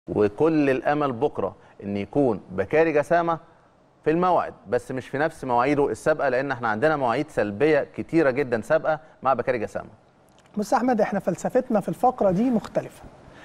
وكل الامل بكره ان يكون بكاري جسامه في الموعد بس مش في نفس مواعيده السابقه لان احنا عندنا مواعيد سلبيه كتيره جدا سابقه مع بكاري جسامه بص يا احمد احنا فلسفتنا في الفقره دي مختلفه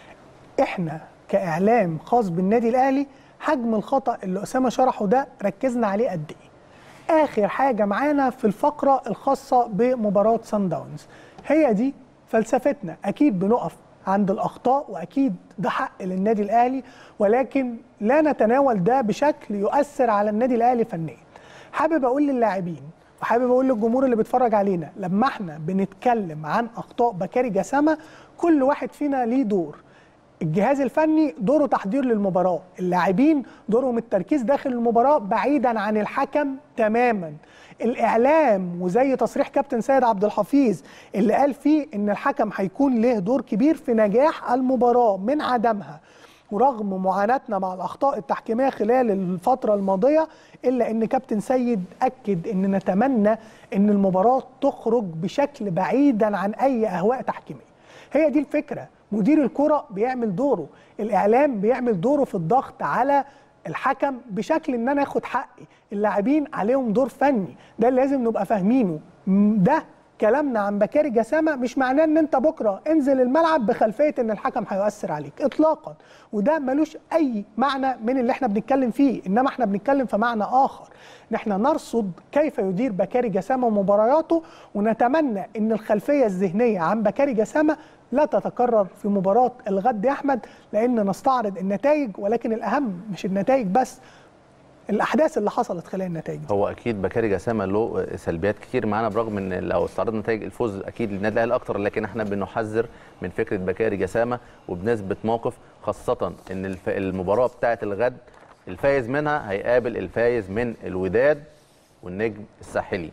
احنا كاعلام خاص بالنادي الاهلي حجم الخطا اللي اسامه شرحه ده ركزنا عليه قد ايه اخر حاجه معانا في الفقره الخاصه بمباراه سان داونز هي دي فلسفتنا اكيد بنقف عند الاخطاء واكيد ده حق للنادي الاهلي ولكن لا نتناول ده بشكل يؤثر على النادي الاهلي فنيا حابب اقول للاعبين وحابب اقول للجمهور اللي بيتفرج علينا لما احنا بنتكلم عن اخطاء بكاري جسامه كل واحد فينا ليه دور الجهاز الفني دوره تحضير للمباراه اللاعبين دورهم التركيز داخل المباراه بعيدا عن الحكم تماما الاعلام وزي تصريح كابتن سيد عبد الحفيظ اللي قال فيه ان الحكم هيكون له دور كبير في نجاح المباراه من عدمها ورغم معاناتنا مع الاخطاء التحكيميه خلال الفتره الماضيه الا ان كابتن سيد اكد ان نتمنى ان المباراه تخرج بشكل بعيدا عن اي اهواء تحكيميه هي دي الفكره مدير الكره بيعمل دوره الاعلام بيعمل دوره في الضغط على الحكم بشكل ان انا اخد حقي اللاعبين عليهم دور فني ده اللي لازم نبقى فاهمينه ده كلامنا عن بكاري جسامه مش معناه ان انت بكره انزل الملعب بخلفيه ان الحكم هيؤثر عليك اطلاقا وده ملوش اي معنى من اللي احنا بنتكلم فيه انما احنا بنتكلم في معنى اخر ان احنا نرصد كيف يدير بكاري جسامه مبارياته ونتمنى ان الخلفيه الذهنيه عن بكاري جسامه لا تتكرر في مباراه الغد يا احمد لان نستعرض النتائج ولكن الاهم مش النتائج بس الاحداث اللي حصلت خلال النتائج دي. هو اكيد بكاري جسامه له سلبيات كتير معانا برغم ان لو استعرضنا نتائج الفوز اكيد للنادي الاهلي اكتر لكن احنا بنحذر من فكره بكاري جسامه وبنثبت موقف خاصه ان الف- المباراه بتاعه الغد الفايز منها هيقابل الفايز من الوداد والنجم الساحلي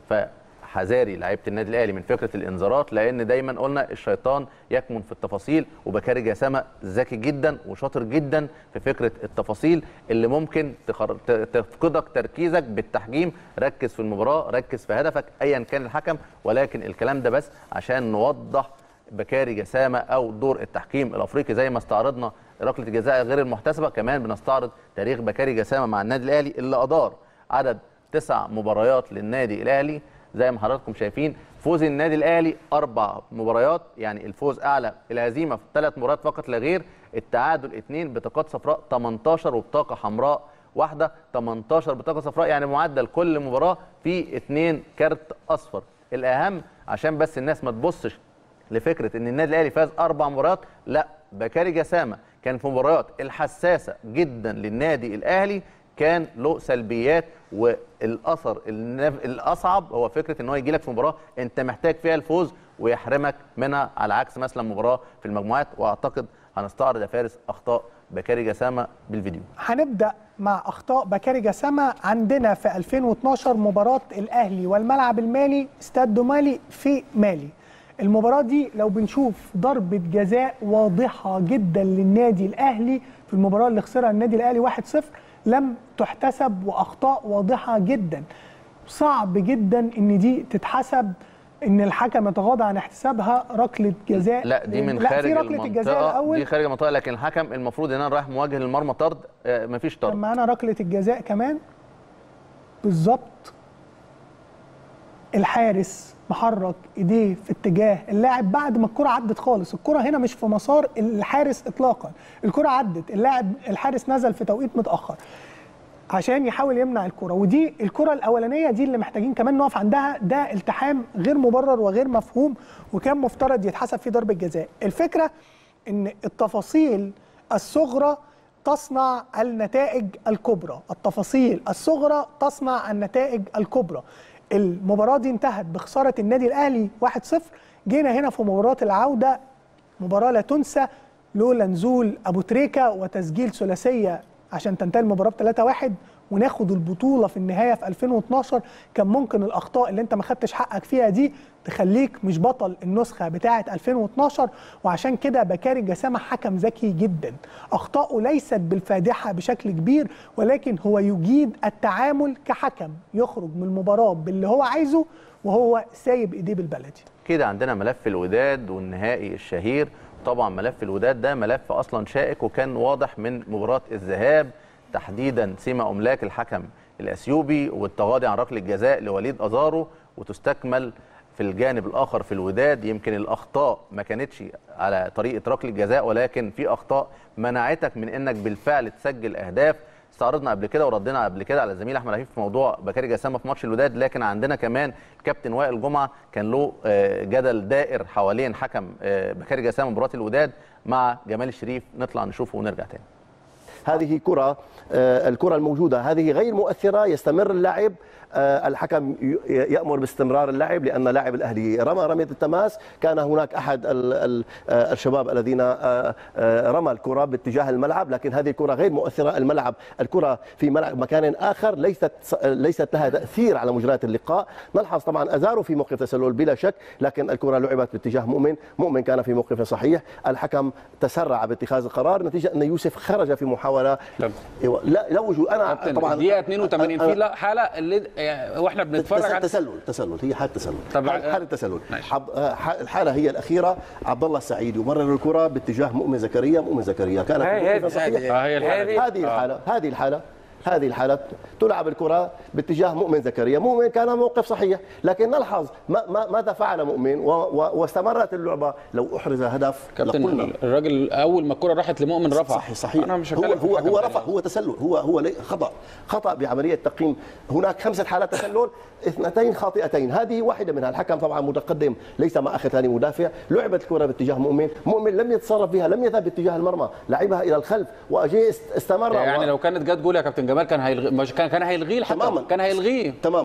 فحذاري لعيبه النادي الاهلي من فكره الانذارات لان دايما قلنا الشيطان يكمن في التفاصيل وبكاري جسامه ذكي جدا وشاطر جدا في فكره التفاصيل اللي ممكن تخر... ت- تفقدك تركيزك بالتحكيم ركز في المباراه ركز في هدفك ايا كان الحكم ولكن الكلام ده بس عشان نوضح بكاري جسامه او دور التحكيم الافريقي زي ما استعرضنا ركله الجزاء غير المحتسبه كمان بنستعرض تاريخ بكاري جسامه مع النادي الاهلي اللي ادار عدد تسع مباريات للنادي الاهلي زي ما حضراتكم شايفين فوز النادي الاهلي اربع مباريات يعني الفوز اعلى الهزيمه في ثلاث مباريات فقط لا غير التعادل اثنين بطاقات صفراء 18 وبطاقه حمراء واحده 18 بطاقه صفراء يعني معدل كل مباراه في اثنين كارت اصفر الاهم عشان بس الناس ما تبصش لفكره ان النادي الاهلي فاز اربع مباريات لا بكاري جسامه كان في مباريات الحساسه جدا للنادي الاهلي كان له سلبيات والاثر النف- الاصعب هو فكره ان هو يجي لك في مباراه انت محتاج فيها الفوز ويحرمك منها على عكس مثلا مباراه في المجموعات واعتقد هنستعرض يا فارس اخطاء بكاري جسامه بالفيديو هنبدا مع اخطاء بكاري جسامه عندنا في 2012 مباراه الاهلي والملعب المالي استاد دومالي في مالي المباراه دي لو بنشوف ضربه جزاء واضحه جدا للنادي الاهلي في المباراه اللي خسرها النادي الاهلي 1-0 لم تحتسب واخطاء واضحه جدا صعب جدا ان دي تتحسب ان الحكم يتغاضى عن احتسابها ركله جزاء لا دي من لا خارج في ركله الجزاء المنطقه الاول دي خارج المنطقه لكن الحكم المفروض ان انا رايح مواجه للمرمى طرد آه، مفيش كان طرد معانا ركله الجزاء كمان بالظبط الحارس محرك ايديه في اتجاه اللاعب بعد ما الكره عدت خالص الكره هنا مش في مسار الحارس اطلاقا الكره عدت اللاعب الحارس نزل في توقيت متاخر عشان يحاول يمنع الكره ودي الكره الاولانيه دي اللي محتاجين كمان نقف عندها ده التحام غير مبرر وغير مفهوم وكان مفترض يتحسب فيه ضربه جزاء الفكره ان التفاصيل الصغرى تصنع النتائج الكبرى التفاصيل الصغرى تصنع النتائج الكبرى المباراة دي انتهت بخسارة النادي الأهلي 1-0 جينا هنا في مباراة العودة مباراة لا تنسى لولا نزول أبو تريكة وتسجيل ثلاثية عشان تنتهي المباراة ب 3-1 وناخد البطولة في النهاية في 2012 كان ممكن الأخطاء اللي أنت ما خدتش حقك فيها دي تخليك مش بطل النسخة بتاعة 2012 وعشان كده بكاري جسامة حكم ذكي جدا أخطاؤه ليست بالفادحة بشكل كبير ولكن هو يجيد التعامل كحكم يخرج من المباراة باللي هو عايزه وهو سايب إيديه بالبلدي كده عندنا ملف الوداد والنهائي الشهير طبعا ملف الوداد ده ملف اصلا شائك وكان واضح من مباراه الذهاب تحديدا سيما املاك الحكم الاثيوبي والتغاضي عن ركله الجزاء لوليد ازارو وتستكمل في الجانب الاخر في الوداد يمكن الاخطاء ما كانتش على طريقه ركله الجزاء ولكن في اخطاء منعتك من انك بالفعل تسجل اهداف استعرضنا قبل كده وردينا قبل كده على الزميل احمد عفيف في موضوع بكاري جسامه في ماتش الوداد لكن عندنا كمان كابتن وائل جمعه كان له آه، جدل دائر حوالين حكم آه، بكاري جسامه مباراه الوداد مع جمال الشريف نطلع نشوفه ونرجع تاني هذه كرة آه، الكرة الموجودة هذه غير مؤثرة يستمر اللاعب آه، الحكم ي- يأمر باستمرار اللاعب لأن لاعب الأهلي رمى رمية التماس كان هناك أحد ال- ال- آه، الشباب الذين آه، آه، رمى الكرة باتجاه الملعب لكن هذه الكرة غير مؤثرة الملعب الكرة في ملعب مكان آخر ليست ليست لها تأثير على مجريات اللقاء نلحظ طبعا أزارو في موقف تسلل بلا شك لكن الكرة لعبت باتجاه مؤمن مؤمن كان في موقف صحيح الحكم تسرع باتخاذ القرار نتيجة أن يوسف خرج في محاولة طب. إيوه، لا لا وجود انا كابتن طبعا دقيقه 82 أنا- في لا- حاله اللي يعني واحنا بنتفرج تس- على تسلل تسلل هي حاله تسلل طب- حاله حالة تسلل ماشي. عب- آه، ح- الحاله هي الاخيره عبد الله السعيد يمرر الكره باتجاه مؤمن زكريا مؤمن زكريا كان في هي- موقف هي- صحيح اه هي الحاله دي. هذه الحاله هذه الحاله هذه الحالة تلعب الكرة باتجاه مؤمن زكريا مؤمن كان موقف صحيح لكن نلحظ ما ما ماذا فعل مؤمن و و واستمرت اللعبة لو أحرز هدف كابتن لقلنا الراجل اول ما الكره راحت لمؤمن رفع صحيح صحيح انا مش هو هتكلم في هو الحكم هو تاني. رفع هو تسلل هو هو لي- خطا خطا بعمليه تقييم هناك خمسه حالات تسلل اثنتين خاطئتين هذه واحده منها الحكم طبعا متقدم ليس مع اخر ثاني مدافع لعبت الكره باتجاه مؤمن مؤمن لم يتصرف بها لم يذهب باتجاه المرمى لعبها الى الخلف واجي است- استمر يعني و- لو كانت جت جول يا كابتن جمال كان هيلغي مش كان كان هيلغيه الحكم تماما. كان هيلغيه تمام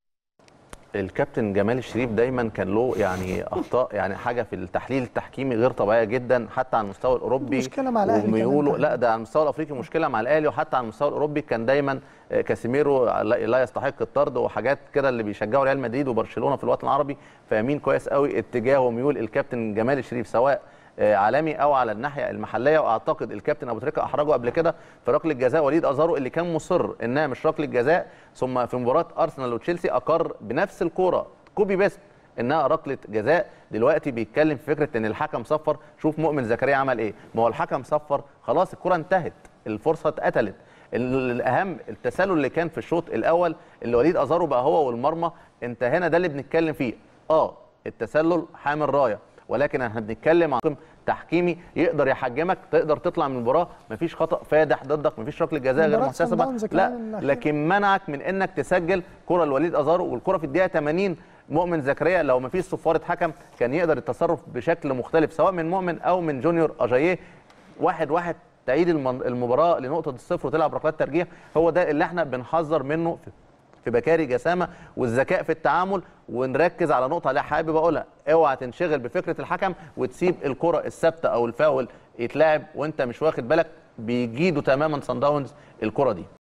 الكابتن جمال الشريف دايما كان له يعني اخطاء يعني حاجه في التحليل التحكيمي غير طبيعيه جدا حتى على المستوى الاوروبي مشكلة مع الأهلي وميوله كمان. لا ده على المستوى الافريقي مشكله مع الاهلي وحتى على المستوى الاوروبي كان دايما آه، كاسيميرو لا لا يستحق الطرد وحاجات كده اللي بيشجعوا ريال مدريد وبرشلونه في الوطن العربي فاهمين كويس قوي اتجاه وميول الكابتن جمال الشريف سواء آه، عالمي او على الناحيه المحليه واعتقد الكابتن ابو تريكه احرجه قبل كده في ركله جزاء وليد ازارو اللي كان مصر انها مش ركله جزاء ثم في مباراه ارسنال وتشيلسي اقر بنفس الكوره كوبي بيست انها ركله جزاء دلوقتي بيتكلم في فكره ان الحكم صفر شوف مؤمن زكريا عمل ايه ما هو الحكم صفر خلاص الكره انتهت الفرصه اتقتلت ال- الاهم التسلل اللي كان في الشوط الاول اللي وليد ازارو بقى هو والمرمى انت هنا ده اللي بنتكلم فيه اه التسلل حامل رايه ولكن احنا بنتكلم عن حكم تحكيمي يقدر يحجمك تقدر تطلع من المباراه مفيش خطا فادح ضدك مفيش ركله جزاء غير مباراة صن محتسبه داونز لا كمان الأخيرة. لكن منعك من انك تسجل كره لوليد ازارو والكره في الدقيقه 80 مؤمن زكريا لو ما فيش صفاره حكم كان يقدر التصرف بشكل مختلف سواء من مؤمن او من جونيور اجاييه واحد واحد تعيد المن- المباراه لنقطه الصفر وتلعب ركلات ترجيح هو ده اللي احنا بنحذر منه في في بكاري جسامه والذكاء في التعامل ونركز على نقطه اللي حابب اقولها اوعى تنشغل بفكره الحكم وتسيب الكره الثابته او الفاول يتلعب وانت مش واخد بالك بيجيدوا تماما صن داونز الكره دي